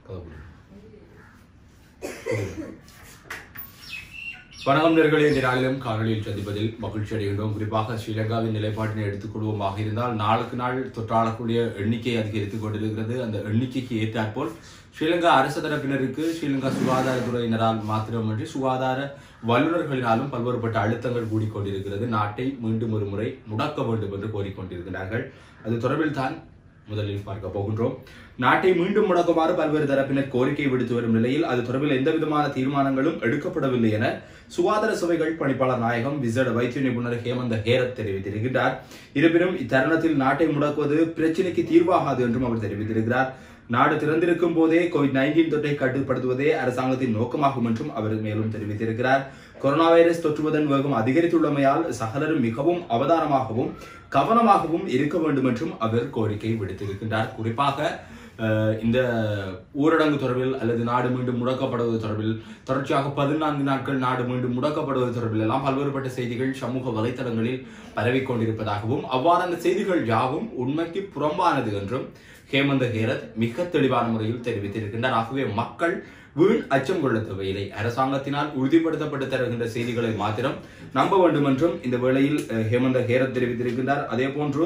வணக்கம் நேர்களே இந்த நாளிலும் காணொலியில் சந்திப்பதில் மகிழ்ச்சி அடைகின்றோம் குறிப்பாக ஸ்ரீலங்காவின் நிலைப்பாட்டினை எடுத்துக்கொள்வோமாக இருந்தால் நாளுக்கு நாள் தொற்றாளக்கூடிய எண்ணிக்கை அதிகரித்துக் கொண்டிருக்கிறது அந்த எண்ணிக்கைக்கு ஏற்றாற்போல் ஸ்ரீலங்கா அரசு தரப்பினருக்கு ஸ்ரீலங்கா சுகாதாரத்துறையினரால் மாத்திரமன்றி சுகாதார வல்லுநர்களினாலும் பல்வேறுபட்ட அழுத்தங்கள் கூடிக்கொண்டிருக்கிறது நாட்டை மீண்டும் ஒரு முறை முடக்க வேண்டும் என்று கோரிக்கொண்டிருக்கிறார்கள் அது தொடர்பில் தான் முதலில் பார்க்க போகின்றோம் நாட்டை மீண்டும் முடக்குமாறு பல்வேறு தரப்பினர் கோரிக்கை விடுத்து வரும் நிலையில் அது தொடர்பில் எந்த விதமான தீர்மானங்களும் எடுக்கப்படவில்லை என சுகாதார சபைகள் பணிப்பாளர் நாயகம் விசேட வைத்திய நிபுணர் ஹேமந்த ஹேரத் தெரிவித்திருக்கிறார் இருப்பினும் இத்தருணத்தில் நாட்டை முடக்குவது பிரச்சினைக்கு தீர்வாகாது என்றும் அவர் தெரிவித்திருக்கிறார் நாடு திறந்திருக்கும் போதே கோவிட் நைன்டீன் தொற்றை கட்டுப்படுத்துவதே அரசாங்கத்தின் நோக்கமாகும் என்றும் அவர் மேலும் தெரிவித்திருக்கிறார் கொரோனா வைரஸ் தொற்றுவதன் வேகம் அதிகரித்துள்ளமையால் சகலரும் மிகவும் அவதானமாகவும் கவனமாகவும் இருக்க வேண்டும் என்றும் அவர் கோரிக்கை விடுத்திருக்கின்றார் குறிப்பாக அஹ், இந்த ஊரடங்கு தொடர்பில் அல்லது நாடு மீண்டும் முடக்கப்படுவது தொடர்பில் தொடர்ச்சியாக பதினான்கு நாட்கள் நாடு மீண்டும் முடக்கப்படுவது தொடர்பில் எல்லாம் பல்வேறுபட்ட செய்திகள் சமூக வலைத்தளங்களில் பரவிக் கொண்டிருப்பதாகவும் அவ்வாறான செய்திகள் யாவும் உண்மைக்கு புறம்பானது என்றும் ஹேமந்த ஹேரத் மிக தெளிவான முறையில் தெரிவித்திருக்கின்றார் ஆகவே மக்கள் வீண் அச்சம் கொள்ள தேவையில்லை அரசாங்கத்தினால் உறுதிப்படுத்தப்பட்டு தருகின்ற செய்திகளை மாத்திரம் நம்ப வேண்டும் என்றும் இந்த வேளையில் அஹ், ஹேமந்த ஹேரத் தெரிவித்திருக்கின்றார் அதே போன்று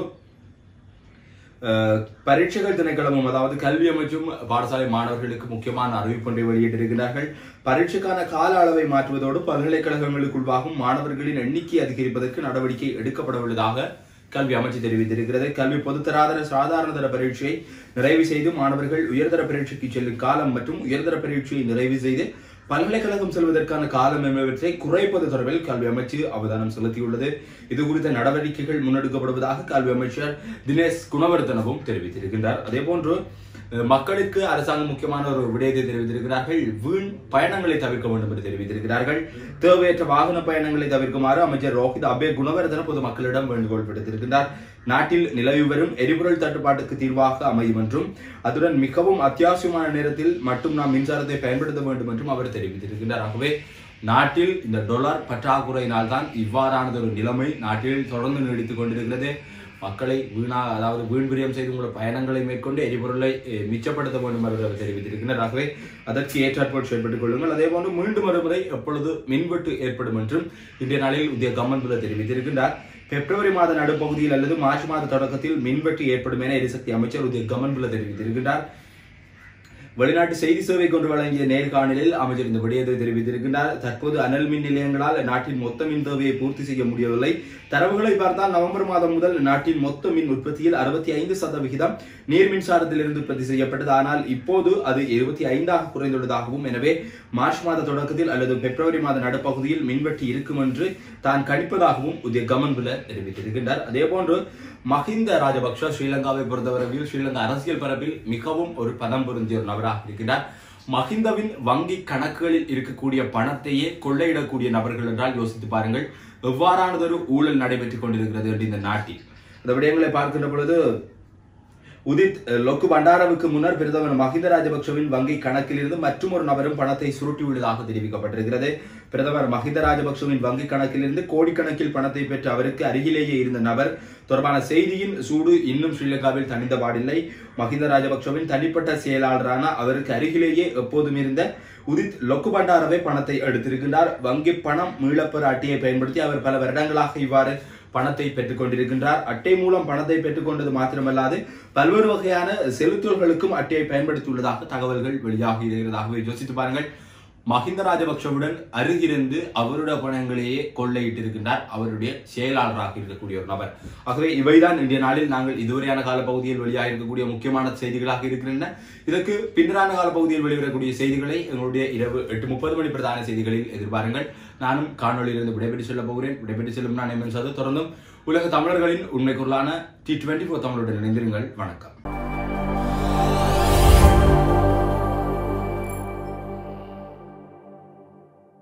அஹ், பரீட்சைகள் திணைக்களமும் அதாவது கல்வி அமைச்சும் பாடசாலை மாணவர்களுக்கு முக்கியமான அறிவிப்பொன்றை வெளியிட்டிருக்கிறார்கள் பரீட்சைக்கான கால அளவை மாற்றுவதோடு பல்கலைக்கழகங்களுக்குள்வாகும் மாணவர்களின் எண்ணிக்கை அதிகரிப்பதற்கு நடவடிக்கை எடுக்கப்படவுள்ளதாக கல்வி அமைச்சு தெரிவித்திருக்கிறது கல்வி பொதுத்தராதர சாதாரண தர பரீட்சையை நிறைவு செய்து மாணவர்கள் உயர்தர பரீட்சைக்கு செல்லும் காலம் மற்றும் உயர்தர பரீட்சையை நிறைவு செய்து பல்கலைக்கழகம் செல்வதற்கான காலம் என்பவற்றை குறைப்பது தொடர்பில் கல்வி அமைச்சு அவதானம் செலுத்தியுள்ளது இது குறித்த நடவடிக்கைகள் முன்னெடுக்கப்படுவதாக கல்வி அமைச்சர் தினேஷ் குணவர்தனவும் தெரிவித்திருக்கின்றார் அதே போன்று அஹ், மக்களுக்கு அரசாங்கம் முக்கியமான ஒரு விடயத்தை தெரிவித்திருக்கிறார்கள் வீண் பயணங்களை தவிர்க்க வேண்டும் என்று தெரிவித்திருக்கிறார்கள் தேவையற்ற வாகன பயணங்களை தவிர்க்குமாறு அமைச்சர் ரோஹித் அபே குணவர்தன பொதுமக்களிடம் வேண்டுகோள் விடுத்திருக்கின்றார் நாட்டில் நிலவி வரும் எரிபொருள் தட்டுப்பாட்டுக்கு தீர்வாக அமையும் என்றும் அதுடன் மிகவும் அத்தியாவசியமான நேரத்தில் மட்டும் நாம் மின்சாரத்தை பயன்படுத்த வேண்டும் என்றும் அவர் தெரிவித்திருக்கின்றார் ஆகவே நாட்டில் இந்த டொலர் பற்றாக்குறையினால் தான் இவ்வாறானது ஒரு நிலைமை நாட்டில் தொடர்ந்து நீடித்துக் கொண்டிருக்கிறது மக்களை வீணா அதாவது வீண் விரியம் செய்து உங்கள் பயணங்களை மேற்கொண்டு எரிபொருளை அஹ், மிச்சப்படுத்த வேண்டும் என்று அவர் தெரிவித்திருக்கிறார் ஆகவே அதற்கு ஏற்றாற்போல் செயல்பட்டுக் கொள்ளுங்கள் அதே போன்று மீண்டும் ஒருமுறை எப்பொழுது மின்வெட்டு ஏற்படும் என்றும் இன்றைய நாளில் உதய கம்மன்புல தெரிவித்திருக்கின்றார் பிப்ரவரி மாத நடுப்பகுதியில் அல்லது மார்ச் மாத தொடக்கத்தில் மின்வெட்டு ஏற்படும் என எரிசக்தி அமைச்சர் உதய கமன்புல தெரிவித்திருக்கின்றார் வெளிநாட்டு செய்தி சேவை கொண்டு வழங்கிய நேர்காணலில் அமைச்சர் இந்த விடயத்தை தெரிவித்திருக்கின்றார் தற்போது அனல் மின் நிலையங்களால் நாட்டின் மொத்த மின் தேவையை பூர்த்தி செய்ய முடியவில்லை தரவுகளை பார்த்தால் நவம்பர் மாதம் முதல் நாட்டின் மொத்த மின் உற்பத்தியில் அறுபத்தி ஐந்து சதவிகிதம் நீர் மின்சாரத்திலிருந்து உற்பத்தி செய்யப்பட்டது ஆனால் இப்போது அது இருபத்தி ஐந்தாக குறைந்துள்ளதாகவும் எனவே மார்ச் மாத தொடக்கத்தில் அல்லது பிப்ரவரி மாத நடுப்பகுதியில் மின்வெட்டு இருக்கும் என்று தான் கணிப்பதாகவும் உதய கமன்புல தெரிவித்திருக்கின்றார் அதே போன்று மஹிந்த ராஜபக்ஷ ஸ்ரீலங்காவை பொறுத்தவரையில் ஸ்ரீலங்கா அரசியல் பரப்பில் மிகவும் ஒரு பதம் பொருந்திய ஒரு நபராக இருக்கின்றார் மஹிந்தவின் வங்கி கணக்குகளில் இருக்கக்கூடிய பணத்தையே கொள்ளையிடக்கூடிய நபர்கள் என்றால் யோசித்து பாருங்கள் எவ்வாறானதொரு ஊழல் நடைபெற்றுக் கொண்டிருக்கிறது என்று இந்த நாட்டில் அந்த விடயங்களை பார்க்கின்ற பொழுது உதித் அஹ், லொக்கு பண்டாரவுக்கு முன்னர் பிரதமர் மஹிந்த ராஜபக்ஷவின் வங்கி கணக்கிலிருந்து மற்றும் ஒரு நபரும் பணத்தை சுருட்டியுள்ளதாக தெரிவிக்கப்பட்டிருக்கிறது பிரதமர் மஹிந்த ராஜபக்ஷவின் வங்கி கணக்கிலிருந்து கோடிக்கணக்கில் பணத்தை பெற்ற அவருக்கு அருகிலேயே இருந்த நபர் தொடர்பான செய்தியின் சூடு இன்னும் ஸ்ரீலங்காவில் தணிந்த பாடில்லை மஹிந்த ராஜபக்ஷவின் தனிப்பட்ட செயலாளரான அவருக்கு அருகிலேயே எப்போதும் இருந்த உதித் லொக்கு பண்டாரவை பணத்தை எடுத்திருக்கின்றார் வங்கி பணம் மீளப்பெற அட்டையை பயன்படுத்தி அவர் பல வருடங்களாக இவ்வாறு பணத்தை பெற்றுக் கொண்டிருக்கின்றார் அட்டை மூலம் பணத்தை பெற்றுக்கொண்டது மாத்திரமல்லாது பல்வேறு வகையான செலுத்துதல்களுக்கும் அட்டையை பயன்படுத்தியுள்ளதாக தகவல்கள் வெளியாகி இருக்கிறதாகவே யோசித்து பாருங்கள் மஹிந்த ராஜபக்ஷவுடன் அருகிருந்து அவருடைய பணங்களையே கொள்ளையிட்டிருக்கின்றார் அவருடைய செயலாளராக இருக்கக்கூடிய ஒரு நபர் ஆகவே இவைதான் இன்றைய நாளில் நாங்கள் இதுவரையான கால பகுதியில் வெளியாக இருக்கக்கூடிய முக்கியமான செய்திகளாக இருக்கின்றன இதற்கு பின்னரான கால பகுதியில் வெளிவரக்கூடிய செய்திகளை எங்களுடைய இரவு எட்டு முப்பது மணி பிரதான செய்திகளில் எதிர்பாருங்கள் நானும் காணொலியிலிருந்து விடைபெற்று செல்ல போகிறேன் விடைபெற்று செல்லும் நான் எம் என் சது தொடர்ந்தும் உலக தமிழர்களின் உண்மை குரலான டி டுவெண்ட்டி ஃபோர் தமிழுடன் இணைந்திருங்கள் வணக்கம்